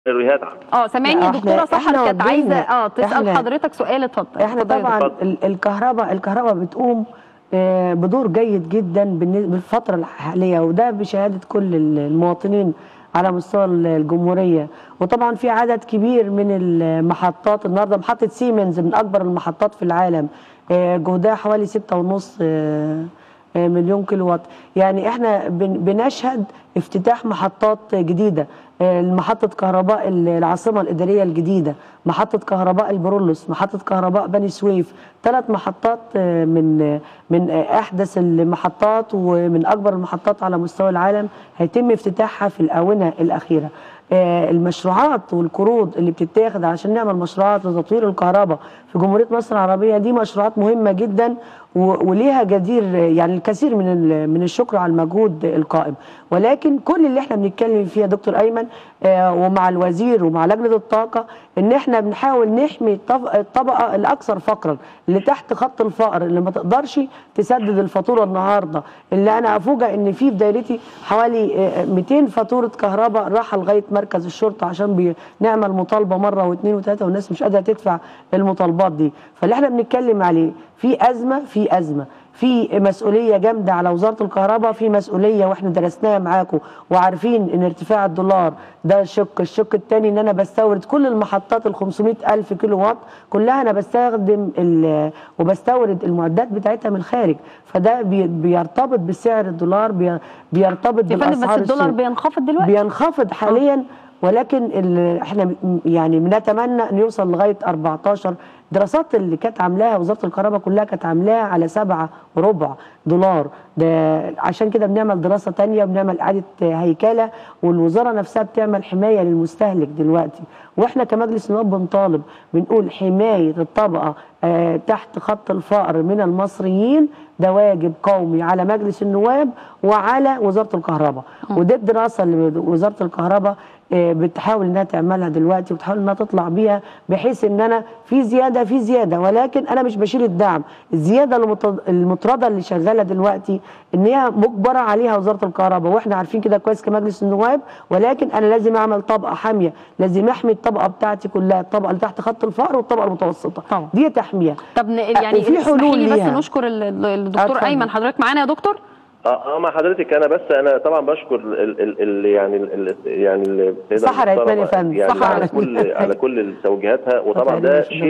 ريهات عنه اه سامعني لا، الدكتوره احنا- سحر احنا كانت عايزه وجهنا- اه تسال احنا- حضرتك سؤال اتفضل احنا اتفضلي يا طبعا دكتور. اتفضل. ال- الكهرباء الكهرباء بتقوم آه، بدور جيد جدا بالن- بالفتره الحاليه وده بشهاده كل ال- المواطنين على مستوى ال- الجمهوريه وطبعا في عدد كبير من المحطات النهارده محطه سيمنز من اكبر المحطات في العالم آه، جهدها حوالي 6.5 آه، آه، مليون كيلو وات يعني احنا بن- بنشهد افتتاح محطات جديده آه، محطه كهرباء ال- العاصمه الاداريه الجديده محطه كهرباء البرولوس محطه كهرباء بني سويف ثلاث محطات آه، من من آه، احدث المحطات ومن اكبر المحطات على مستوى العالم هيتم افتتاحها في الاونه الاخيره آه، المشروعات والقروض اللي بتتاخد عشان نعمل مشروعات لتطوير الكهرباء في جمهوريه مصر العربيه دي مشروعات مهمه جدا و- وليها جدير يعني الكثير من ال- من الشكر على المجهود القائم ولكن كل اللي احنا بنتكلم فيه يا دكتور ايمن آه، ومع الوزير ومع لجنه الطاقه ان احنا بنحاول نحمي الطب- الطبقه الاكثر فقرا اللي تحت خط الفقر اللي ما تقدرش تسدد الفاتوره النهارده اللي انا افوجئ ان في في دايرتي حوالي آه، 200 فاتوره كهرباء راحه لغايه مركز الشرطه عشان بنعمل مطالبه مره واثنين وثلاثه والناس مش قادره تدفع المطالبات دي فاللي احنا بنتكلم عليه في ازمه في ازمه في مسؤوليه جامده على وزاره الكهرباء في مسؤوليه واحنا درسناها معاكم وعارفين ان ارتفاع الدولار ده شق الشق الثاني ان انا بستورد كل المحطات ال 500 الف كيلو وات كلها انا بستخدم ال- وبستورد المعدات بتاعتها من الخارج فده بي- بيرتبط بسعر الدولار بي- بيرتبط يا فندم بس بالاسعار الدولار السوق. بينخفض دلوقتي بينخفض حاليا ولكن ال- احنا م- يعني بنتمنى ان يوصل لغايه 14 دراسات اللي كانت عاملاها وزاره الكهرباء كلها كانت عاملاها على سبعة وربع دولار ده عشان كده بنعمل دراسه تانية وبنعمل اعاده هيكله والوزاره نفسها بتعمل حمايه للمستهلك دلوقتي واحنا كمجلس نواب بنطالب بنقول حمايه الطبقه آه تحت خط الفقر من المصريين ده واجب قومي على مجلس النواب وعلى وزاره الكهرباء ودي الدراسه اللي وزاره الكهرباء آه، بتحاول انها تعملها دلوقتي وبتحاول انها تطلع بيها بحيث ان انا في زياده في زياده ولكن انا مش بشيل الدعم الزياده المت- المطرده اللي شغاله دلوقتي ان هي مجبره عليها وزاره الكهرباء واحنا عارفين كده كويس كمجلس النواب ولكن انا لازم اعمل طبقه حاميه لازم احمي الطبقه بتاعتي كلها الطبقه اللي تحت خط الفقر والطبقه المتوسطه طبعا. دي تحميها طب ن- يعني وفي اسمحي حلول لي بس ليها. نشكر ال- ال- الدكتور اتفضل. ايمن حضرتك معانا يا دكتور اه اه مع حضرتك انا بس انا طبعا بشكر ال ال ال يعني ال يعني السيده سحر المحترمة عثمان يا فندم. يعني سحر على عثمان. كل على كل توجيهاتها وطبعا تقريبا ده مش شيء